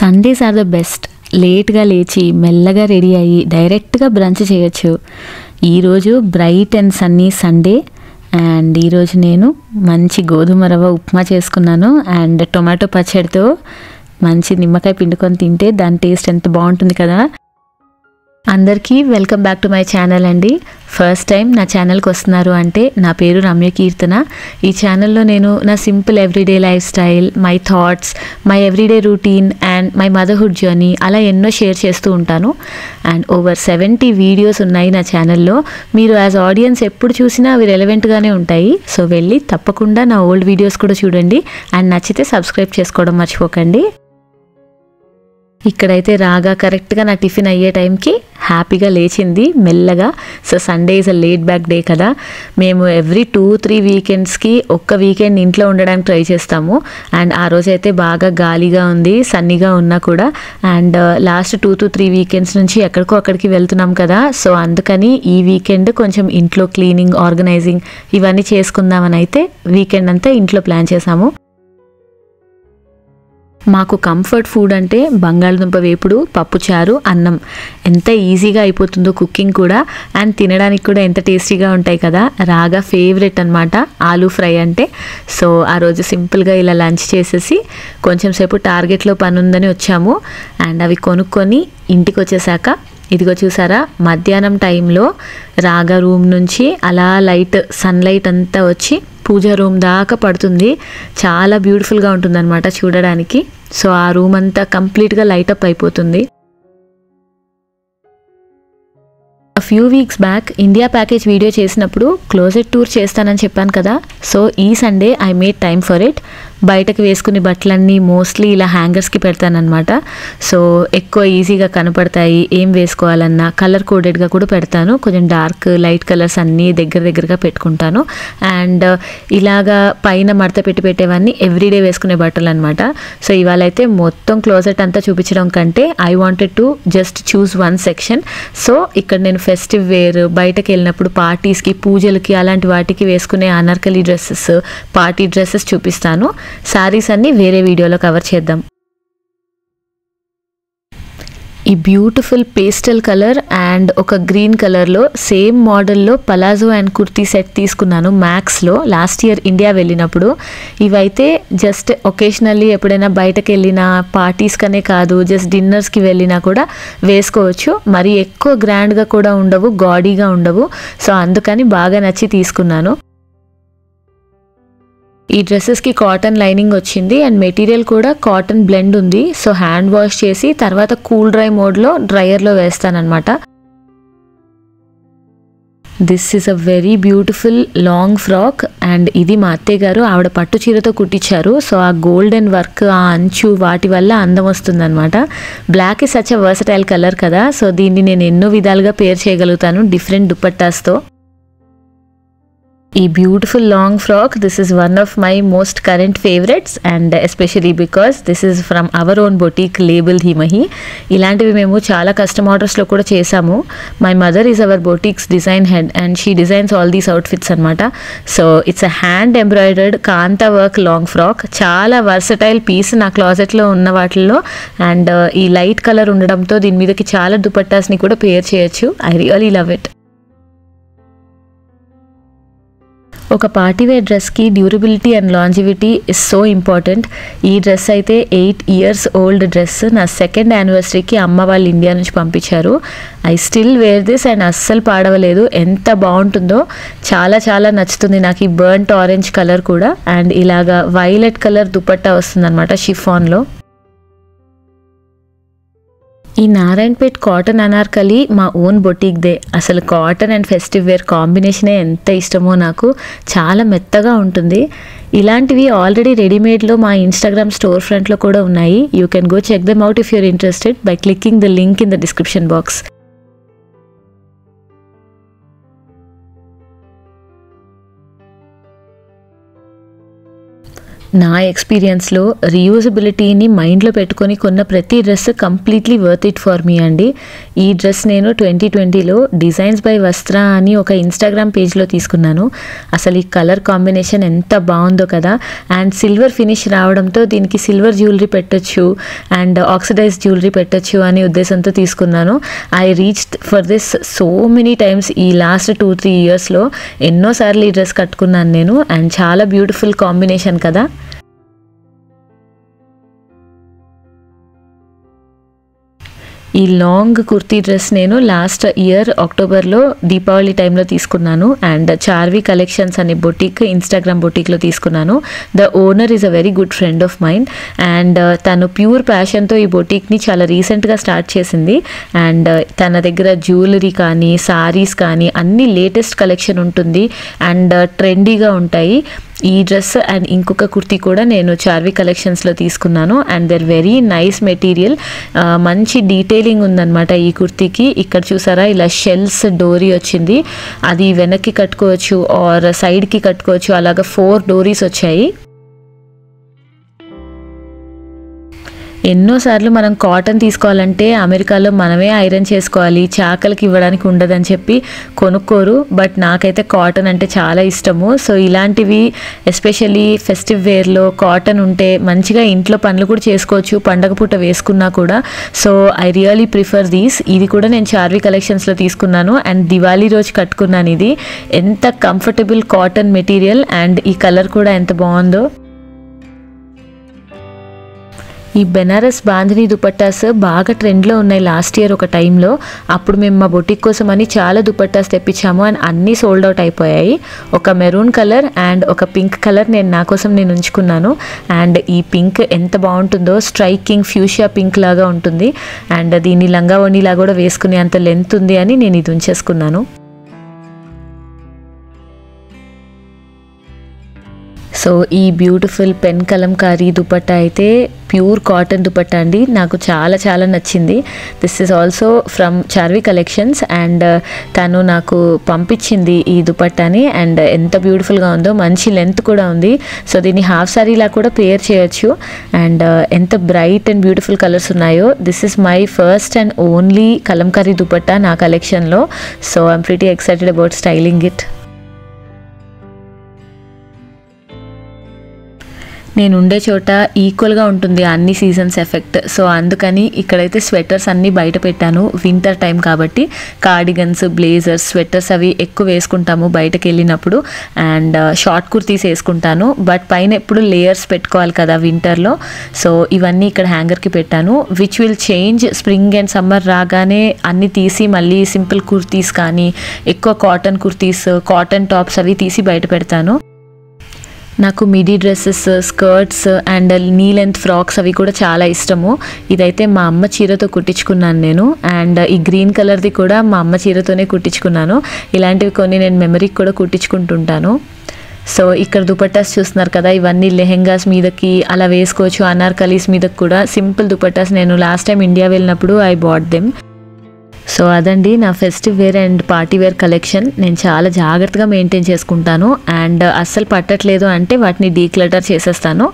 Sundays are the best లేట్గా లేచి మెల్లగా రెడీ అయ్యి డైరెక్ట్గా బ్రంచ్ చేయొచ్చు ఈరోజు bright and sunny Sunday and ఈరోజు నేను మంచి గోధుమ రవ్వ ఉప్మా చేసుకున్నాను అండ్ టొమాటో పచ్చడితో మంచి నిమ్మకాయ పిండుకొని తింటే దాని టేస్ట్ ఎంత బాగుంటుంది కదా అందరికీ welcome back to my channel అండి ఫస్ట్ టైం నా ఛానల్కి వస్తున్నారు అంటే నా పేరు రమ్య కీర్తన ఈ ఛానల్లో నేను నా simple everyday lifestyle my thoughts my everyday routine and my motherhood journey అలా ఎన్నో షేర్ చేస్తూ ఉంటాను అండ్ ఓవర్ సెవెంటీ వీడియోస్ ఉన్నాయి నా ఛానల్లో మీరు యాజ్ ఆడియన్స్ ఎప్పుడు చూసినా అవి రెలవెంట్గానే ఉంటాయి సో వెళ్ళి తప్పకుండా నా ఓల్డ్ వీడియోస్ కూడా చూడండి అండ్ నచ్చితే సబ్స్క్రైబ్ చేసుకోవడం మర్చిపోకండి ఇక్కడైతే రాగా కరెక్ట్గా నా టిఫిన్ అయ్యే టైంకి హ్యాపీగా లేచింది మెల్లగా so Sunday is a laid back day కదా మేము ఎవ్రీ టూ త్రీ వీకెండ్స్కి ఒక్క వీకెండ్ ఇంట్లో ఉండడానికి ట్రై చేస్తాము అండ్ ఆ రోజు అయితే బాగా గాలిగా ఉంది సన్నీగా ఉన్నా కూడా and last two to three weekends నుంచి ఎక్కడికో అక్కడికి వెళ్తున్నాం కదా సో అందుకని ఈ వీకెండ్ కొంచెం ఇంట్లో క్లీనింగ్ ఆర్గనైజింగ్ ఇవన్నీ చేసుకుందామని అయితే వీకెండ్ అంతా ఇంట్లో ప్లాన్ చేసాము మాకు కంఫర్ట్ ఫుడ్ అంటే బంగాళదుంప వేపుడు పప్పుచారు అన్నం ఎంత ఈజీగా అయిపోతుందో కుకింగ్ కూడా అండ్ తినడానికి కూడా ఎంత టేస్టీగా ఉంటాయి కదా రాగా ఫేవరెట్ అనమాట ఆలూ ఫ్రై అంటే సో ఆ రోజు సింపుల్గా ఇలా లంచ్ చేసేసి కొంచెం సేపు టార్గెట్లో పని ఉందని వచ్చాము అండ్ అవి కొనుక్కొని ఇంటికి వచ్చేసాక ఇదిగో చూసారా మధ్యాహ్నం టైంలో రాగా రూమ్ నుంచి అలా లైట్ సన్లైట్ అంతా వచ్చి పూజ రూమ్ దాకా పడుతుంది చాలా బ్యూటిఫుల్గా ఉంటుందన్నమాట చూడడానికి సో ఆ రూమ్ అంతా కంప్లీట్గా లైటప్ అయిపోతుంది few weeks back India package video చేసినప్పుడు క్లోజెట్ టూర్ చేస్తానని చెప్పాను కదా సో ఈ Sunday I made time for it బయటకు వేసుకునే బట్టలన్నీ మోస్ట్లీ ఇలా హ్యాంగర్స్కి పెడతానమాట సో ఎక్కువ ఈజీగా కనపడతాయి ఏం వేసుకోవాలన్నా కలర్ కోడెడ్గా కూడా పెడతాను కొంచెం డార్క్ లైట్ కలర్స్ అన్నీ దగ్గర దగ్గరగా పెట్టుకుంటాను అండ్ ఇలాగా పైన మడత పెట్టి పెట్టేవన్నీ ఎవ్రీడే వేసుకునే బట్టలు అనమాట సో ఇవాళ అయితే మొత్తం క్లోజెట్ అంతా చూపించడం కంటే I wanted to just choose one section so ఇక్కడ నేను ఫెస్టివ్ వేర్ బయటకు వెళ్ళినప్పుడు పార్టీస్కి పూజలకి అలాంటి వాటికి వేసుకునే అనార్కలి డ్రెస్సెస్ పార్టీ డ్రెస్సెస్ చూపిస్తాను శారీస్ అన్ని వేరే వీడియోలో కవర్ చేద్దాం ఈ బ్యూటిఫుల్ పేస్టల్ కలర్ అండ్ ఒక గ్రీన్ కలర్లో సేమ్ మోడల్లో పలాజో అండ్ కుర్తీ సెట్ తీసుకున్నాను మ్యాక్స్లో లాస్ట్ ఇయర్ ఇండియా వెళ్ళినప్పుడు ఇవైతే జస్ట్ ఒకేషనల్లీ ఎప్పుడైనా బయటకు వెళ్ళినా పార్టీస్కనే కాదు జస్ట్ డిన్నర్స్కి వెళ్ళినా కూడా వేసుకోవచ్చు మరి ఎక్కువ గ్రాండ్గా కూడా ఉండవు గాడీగా ఉండవు సో అందుకని బాగా నచ్చి తీసుకున్నాను ఈ డ్రెస్సెస్కి కాటన్ లైనింగ్ వచ్చింది అండ్ మెటీరియల్ కూడా కాటన్ బ్లెండ్ ఉంది సో హ్యాండ్ వాష్ చేసి తర్వాత కూల్ డ్రై మోడ్లో డ్రయర్లో వేస్తానమాట this is a very beautiful long frock and ఇది మా అత్తయ్య గారు ఆవిడ పట్టు చీరతో కుట్టించారు సో ఆ గోల్డెన్ వర్క్ ఆ అంచు వాటి వల్ల అందం వస్తుందన్నమాట black is such a versatile colour కదా సో దీన్ని నేను ఎన్నో విధాలుగా పేర్ చేయగలుగుతాను డిఫరెంట్ దుపట్టాస్తో ఈ beautiful long frock this is one of my most current favourites and especially because this is from our own boutique label Himahi ఇలాంటివి మేము చాలా కస్టమ్ ఆర్డర్స్లో కూడా చేసాము my mother is our boutiques design head and she designs all these outfits అనమాట so it's a hand embroidered kantha work long frock చాలా versatile piece నా క్లాజెట్లో ఉన్న వాటిల్లో అండ్ ఈ లైట్ కలర్ ఉండడంతో దీని మీదకి చాలా దుపట్టాస్ని కూడా పేర్ చేయొచ్చు ఐ రియలీ లవ్ ఇట్ ఒక పార్టీవేర్ డ్రెస్కి durability and longevity is so important ఈ డ్రెస్ అయితే ఎయిట్ ఇయర్స్ ఓల్డ్ డ్రెస్ నా సెకండ్ యానివర్సరీకి అమ్మ వాళ్ళు ఇండియా నుంచి పంపించారు I still wear this and అస్సలు పాడవలేదు ఎంత బాగుంటుందో చాలా చాలా నచ్చుతుంది నాకు ఈ బర్న్ట్ ఆరెంజ్ కలర్ కూడా అండ్ ఇలాగా వైలెట్ కలర్ దుపట్టా వస్తుందన్నమాట షిఫాన్లో ఈ నారాయణపేట్ కాటన్ అనార్కలి మా ఓన్ బొటీక్దే అసలు కాటన్ అండ్ ఫెస్టివ్ వేర్ కాంబినేషనే ఎంత ఇష్టమో నాకు చాలా మెత్తగా ఉంటుంది ఇలాంటివి ఆల్రెడీ రెడీమేడ్లో మా ఇన్స్టాగ్రామ్ స్టోర్ ఫ్రంట్లో కూడా ఉన్నాయి you can go check them out if you're interested by clicking the link in the description box నా ఎక్స్పీరియన్స్లో రీయూజబిలిటీని మైండ్లో పెట్టుకొని కొన్న ప్రతి dress completely worth it for me అండి ఈ డ్రెస్ నేను ట్వంటీ ట్వంటీలో డిజైన్స్ బై వస్త్ర అని ఒక ఇన్స్టాగ్రామ్ పేజ్లో తీసుకున్నాను అసలు ఈ కలర్ కాంబినేషన్ ఎంత బాగుందో కదా అండ్ సిల్వర్ ఫినిష్ రావడంతో దీనికి సిల్వర్ జ్యువెలరీ పెట్టొచ్చు అండ్ ఆక్సిడైజ్ జ్యువెలరీ పెట్టొచ్చు అనే ఉద్దేశంతో తీసుకున్నాను I reach for this so many times ఈ లాస్ట్ టూ త్రీ ఇయర్స్లో ఎన్నోసార్లు ఈ డ్రెస్ కట్టుకున్నాను నేను అండ్ చాలా బ్యూటిఫుల్ కాంబినేషన్ కదా ఈ లాంగ్ కుర్తీ డ్రెస్ నేను లాస్ట్ ఇయర్ అక్టోబర్లో దీపావళి టైంలో తీసుకున్నాను అండ్ చార్వి కలెక్షన్స్ అనే బొటిక్ ఇన్స్టాగ్రామ్ బొటిక్లో తీసుకున్నాను the owner is a very good friend of mine and తను ప్యూర్ ప్యాషన్తో ఈ బొటిక్ని చాలా రీసెంట్గా స్టార్ట్ చేసింది అండ్ తన దగ్గర జ్యువెలరీ కానీ సారీస్ కానీ అన్ని లేటెస్ట్ కలెక్షన్ ఉంటుంది అండ్ ట్రెండీగా ఉంటాయి ఈ డ్రెస్ అండ్ ఇంకొక కుర్తీ కూడా నేను చార్వి కలెక్షన్స్లో తీసుకున్నాను and there very nice material మంచి డీటెయిలింగ్ ఉందన్నమాట ఈ కుర్తీకి ఇక్కడ చూసారా ఇలా షెల్స్ డోరీ వచ్చింది అది వెనక్కి కట్టుకోవచ్చు ఆర్ సైడ్కి కట్టుకోవచ్చు అలాగా ఫోర్ డోరీస్ వచ్చాయి ఎన్నోసార్లు మనం కాటన్ తీసుకోవాలంటే అమెరికాలో మనమే ఐరన్ చేసుకోవాలి చాకలకి ఇవ్వడానికి ఉండదని చెప్పి కొనుక్కోరు బట్ నాకైతే కాటన్ అంటే చాలా ఇష్టము సో ఇలాంటివి ఎస్పెషల్లీ ఫెస్టివ్ వేర్లో కాటన్ ఉంటే మంచిగా ఇంట్లో పనులు కూడా చేసుకోవచ్చు పండగ పూట వేసుకున్నా కూడా so I really prefer these ఇది కూడా నేను చార్వి కలెక్షన్స్లో తీసుకున్నాను అండ్ దివాళీ రోజు కట్టుకున్నాను ఇది ఎంత కంఫర్టబుల్ కాటన్ మెటీరియల్ అండ్ ఈ కలర్ కూడా ఎంత బాగుందో ఈ బెనారస్ బాంధిని దుపట్టాస్ బాగా ట్రెండ్లో ఉన్నాయి లాస్ట్ ఇయర్ ఒక టైంలో అప్పుడు మేము మా బొటిక్ కోసం అని చాలా దుపట్టాస్ తెప్పించాము అండ్ అన్నీ సోల్డ్ అవుట్ అయిపోయాయి ఒక మెరూన్ కలర్ అండ్ ఒక పింక్ కలర్ నేను నా కోసం నేను ఉంచుకున్నాను అండ్ ఈ పింక్ ఎంత బాగుంటుందో స్ట్రైకింగ్ ఫ్యూషియా పింక్ లాగా ఉంటుంది అండ్ దీన్ని లంగా లాగా కూడా వేసుకునే అంత లెంత్ ఉంది అని నేను ఇది ఉంచేసుకున్నాను సో ఈ బ్యూటిఫుల్ పెన్ కలంకారీ దుపట్టా అయితే ప్యూర్ కాటన్ దుపట్టా అండి నాకు చాలా చాలా నచ్చింది this is also from Charvi collections and తను నాకు పంపించింది ఈ దుపట్టాని అండ్ ఎంత బ్యూటిఫుల్గా ఉందో మంచి లెంత్ కూడా ఉంది సో దీన్ని హాఫ్ సారీలా కూడా పేర్ చేయొచ్చు అండ్ ఎంత బ్రైట్ అండ్ బ్యూటిఫుల్ కలర్స్ ఉన్నాయో this is my first and only kalamkari dupatta నా కలెక్షన్లో so I'm pretty excited about styling it నేను ఉండే చోట ఈక్వల్గా ఉంటుంది అన్ని సీజన్స్ ఎఫెక్ట్ సో అందుకని ఇక్కడైతే స్వెటర్స్ అన్నీ బయట పెట్టాను వింటర్ టైం కాబట్టి కార్డిగన్స్ బ్లేజర్స్ స్వెటర్స్ అవి ఎక్కువ వేసుకుంటాము బయటకు వెళ్ళినప్పుడు అండ్ షార్ట్ కుర్తీస్ వేసుకుంటాను బట్ పైన ఎప్పుడు లేయర్స్ పెట్టుకోవాలి కదా వింటర్లో సో ఇవన్నీ ఇక్కడ హ్యాంగర్కి పెట్టాను which will change spring and summer రాగానే అన్ని తీసి మళ్ళీ సింపుల్ కుర్తీస్ కానీ ఎక్కువ కాటన్ కుర్తీస్ కాటన్ టాప్స్ అవి తీసి బయట పెడతాను నాకు midi dresses skirts and knee length frocks అవి కూడా చాలా ఇష్టము ఇదైతే మా అమ్మ చీరతో కుట్టించుకున్నాను నేను అండ్ ఈ గ్రీన్ కలర్ది కూడా మా అమ్మ చీరతోనే కుట్టించుకున్నాను ఇలాంటివి కొన్ని నేను మెమరీకి కూడా కుట్టించుకుంటుంటాను సో ఇక్కడ దుపట్టాస్ చూస్తున్నారు కదా ఇవన్నీ లెహెంగాస్ మీదకి అలా వేసుకోవచ్చు అనార్కలీస్ మీదకి కూడా సింపుల్ దుపట్టాస్ నేను లాస్ట్ టైం ఇండియా వెళ్ళినప్పుడు ఐ బాట్ దెమ్ సో అదండి నా festive wear and party wear collection నేను చాలా జాగ్రత్తగా మెయింటైన్ చేసుకుంటాను అండ్ అస్సలు పట్టట్లేదు అంటే వాటిని డీక్లటర్ చేసేస్తాను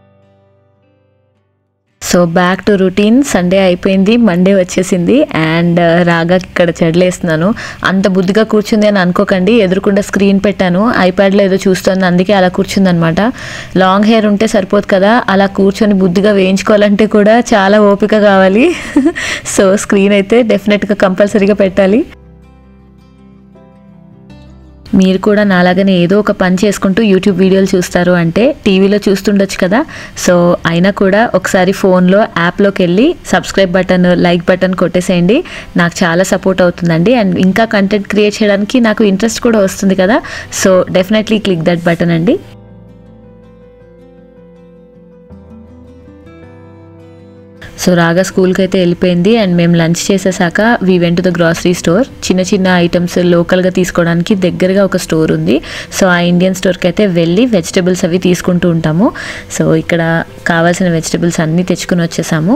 so back to routine Sunday అయిపోయింది మండే వచ్చేసింది అండ్ రాగా ఇక్కడ చెడలేస్తున్నాను అంత బుద్ధిగా కూర్చుంది అని అనుకోకండి ఎదురుకుండా స్క్రీన్ పెట్టాను ఐప్యాడ్లో ఏదో చూస్తుంది అందుకే అలా కూర్చుంది అనమాట లాంగ్ హెయిర్ ఉంటే సరిపోదు కదా అలా కూర్చొని బుద్ధిగా వేయించుకోవాలంటే కూడా చాలా ఓపిక కావాలి సో స్క్రీన్ అయితే డెఫినెట్గా కంపల్సరీగా పెట్టాలి మీరు కూడా నాలాగనే ఏదో ఒక పని చేసుకుంటూ యూట్యూబ్ వీడియోలు చూస్తారు అంటే టీవీలో చూస్తుండొచ్చు కదా సో అయినా కూడా ఒకసారి ఫోన్లో యాప్లోకి వెళ్ళి సబ్స్క్రైబ్ బటన్ లైక్ బటన్ కొట్టేసేయండి నాకు చాలా సపోర్ట్ అవుతుందండి అండ్ ఇంకా కంటెంట్ క్రియేట్ చేయడానికి నాకు ఇంట్రెస్ట్ కూడా వస్తుంది కదా so definitely click that button అండి సో రాగా స్కూల్కి అయితే వెళ్ళిపోయింది అండ్ మేము లంచ్ చేసేసాక we went to the grocery store చిన్న చిన్న ఐటమ్స్ లోకల్గా తీసుకోవడానికి దగ్గరగా ఒక స్టోర్ ఉంది సో ఆ ఇండియన్ స్టోర్కి అయితే వెళ్ళి వెజిటబుల్స్ అవి తీసుకుంటూ ఉంటాము సో ఇక్కడ కావాల్సిన వెజిటబుల్స్ అన్నీ తెచ్చుకుని వచ్చేసాము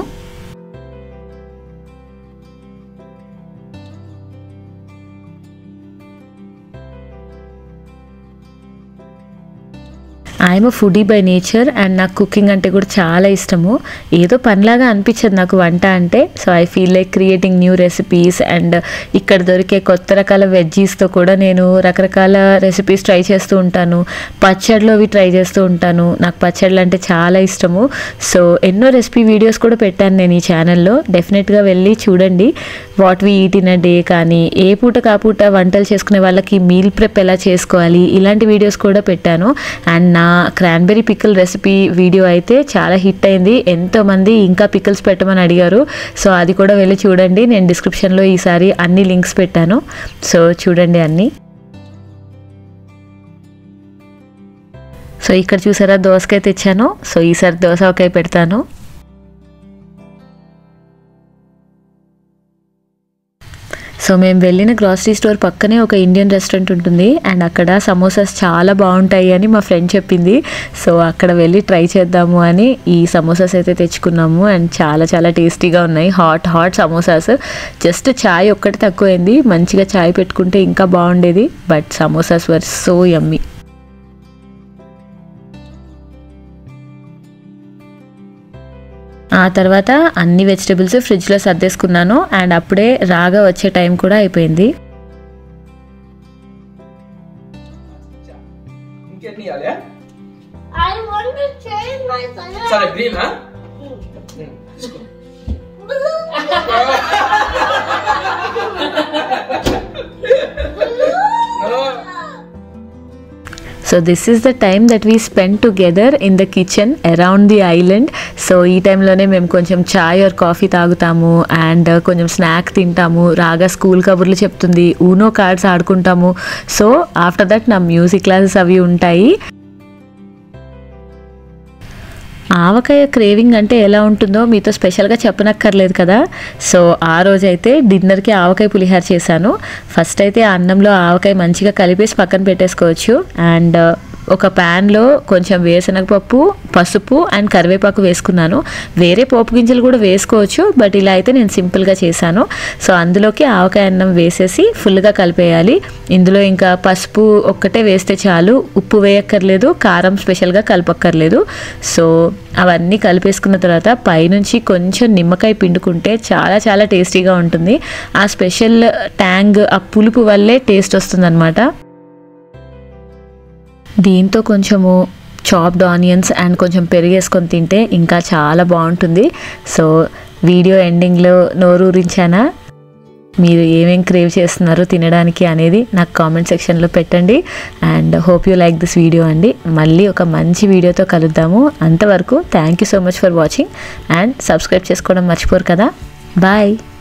I'm foodie by nature and నాకు కుకింగ్ అంటే కూడా చాలా ఇష్టము ఏదో పనిలాగా అనిపించదు నాకు వంట అంటే so I feel like creating new recipes and ఇక్కడ దొరికే కొత్త రకాల వెజ్జీస్తో కూడా నేను రకరకాల రెసిపీస్ ట్రై చేస్తూ ఉంటాను పచ్చడిలో అవి ట్రై చేస్తూ ఉంటాను నాకు పచ్చళ్ళు అంటే చాలా ఇష్టము సో ఎన్నో రెసిపీ వీడియోస్ కూడా పెట్టాను నేను ఈ ఛానల్లో డెఫినెట్గా వెళ్ళి చూడండి what we eat in a day కానీ ఏ పూట కాపూట వంటలు చేసుకునే వాళ్ళకి మీల్ ప్రెప్ ఎలా చేసుకోవాలి ఇలాంటి వీడియోస్ కూడా పెట్టాను అండ్ నా క్రాన్బెరీ పికిల్ రెసిపీ వీడియో అయితే చాలా హిట్ అయింది ఎంతోమంది ఇంకా పికిల్స్ పెట్టమని అడిగారు సో అది కూడా వెళ్ళి చూడండి నేను డిస్క్రిప్షన్లో ఈసారి అన్ని లింక్స్ పెట్టాను సో చూడండి అన్నీ సో ఇక్కడ చూసారా దోసకాయ తెచ్చాను సో ఈసారి దోసకాయ పెడతాను సో మేము వెళ్ళిన గ్రాసరీ స్టోర్ పక్కనే ఒక ఇండియన్ రెస్టారెంట్ ఉంటుంది అండ్ అక్కడ సమోసాస్ చాలా బాగుంటాయి అని మా ఫ్రెండ్ చెప్పింది సో అక్కడ వెళ్ళి ట్రై చేద్దాము అని ఈ సమోసాస్ అయితే తెచ్చుకున్నాము అండ్ చాలా చాలా టేస్టీగా ఉన్నాయి hot hot samosas just chai ఒక్కటి తక్కువైంది మంచిగా చాయ్ పెట్టుకుంటే ఇంకా బాగుండేది but samosas were so yummy ఆ తర్వాత అన్ని వెజిటేబుల్స్ ఫ్రిడ్జ్లో సర్దేసుకున్నాను అండ్ అప్పుడే రాగా వచ్చే టైం కూడా అయిపోయింది ఇంకెన్ని ఇవ్వాలి I want to change my color. సరే green so this is the time that we spend together in the kitchen around the island so ఈ టైంలోనే మేము కొంచెం చాయ్ ఆర్ కాఫీ తాగుతాము అండ్ కొంచెం స్నాక్ తింటాము రాగా స్కూల్ కబుర్లు చెప్తుంది ఊనో కార్డ్స్ ఆడుకుంటాము సో ఆఫ్టర్ దట్ నా మ్యూజిక్ క్లాసెస్ అవి ఉంటాయి ఆవకాయ క్రేవింగ్ అంటే ఎలా ఉంటుందో మీతో స్పెషల్గా చెప్పనక్కర్లేదు కదా సో ఆ రోజైతే డిన్నర్కి ఆవకాయ పులిహార చేశాను ఫస్ట్ అయితే ఆ అన్నంలో ఆవకాయ మంచిగా కలిపేసి పక్కన పెట్టేసుకోవచ్చు అండ్ ఒక ప్యాన్లో కొంచెం వేరుశనగపప్పు పసుపు అండ్ కరివేపాకు వేసుకున్నాను వేరే పోపు గింజలు కూడా వేసుకోవచ్చు బట్ ఇలా అయితే నేను సింపుల్గా చేశాను సో అందులోకి ఆవకాయ అన్నం వేసేసి ఫుల్గా కలిపేయాలి ఇందులో ఇంకా పసుపు ఒక్కటే వేస్తే చాలు ఉప్పు వేయక్కర్లేదు కారం స్పెషల్గా కలపక్కర్లేదు సో అవన్నీ కలిపేసుకున్న తర్వాత పైనుంచి కొంచెం నిమ్మకాయ పిండుకుంటే చాలా చాలా టేస్టీగా ఉంటుంది ఆ స్పెషల్ ట్యాంగ్ ఆ పులుపు వల్లే టేస్ట్ వస్తుందన్నమాట దీంతో కొంచెము చాప్డ్ ఆనియన్స్ అండ్ కొంచెం పెరిగేసుకొని తింటే ఇంకా చాలా బాగుంటుంది సో వీడియో ఎండింగ్లో నోరూరించానా మీరు ఏమేం క్రేవ్ చేస్తున్నారో తినడానికి అనేది నాకు కామెంట్ సెక్షన్లో పెట్టండి and hope you like this video అండి మళ్ళీ ఒక మంచి వీడియోతో కలుద్దాము అంతవరకు thank you so much for watching and subscribe చేసుకోవడం మర్చిపోరు కదా బాయ్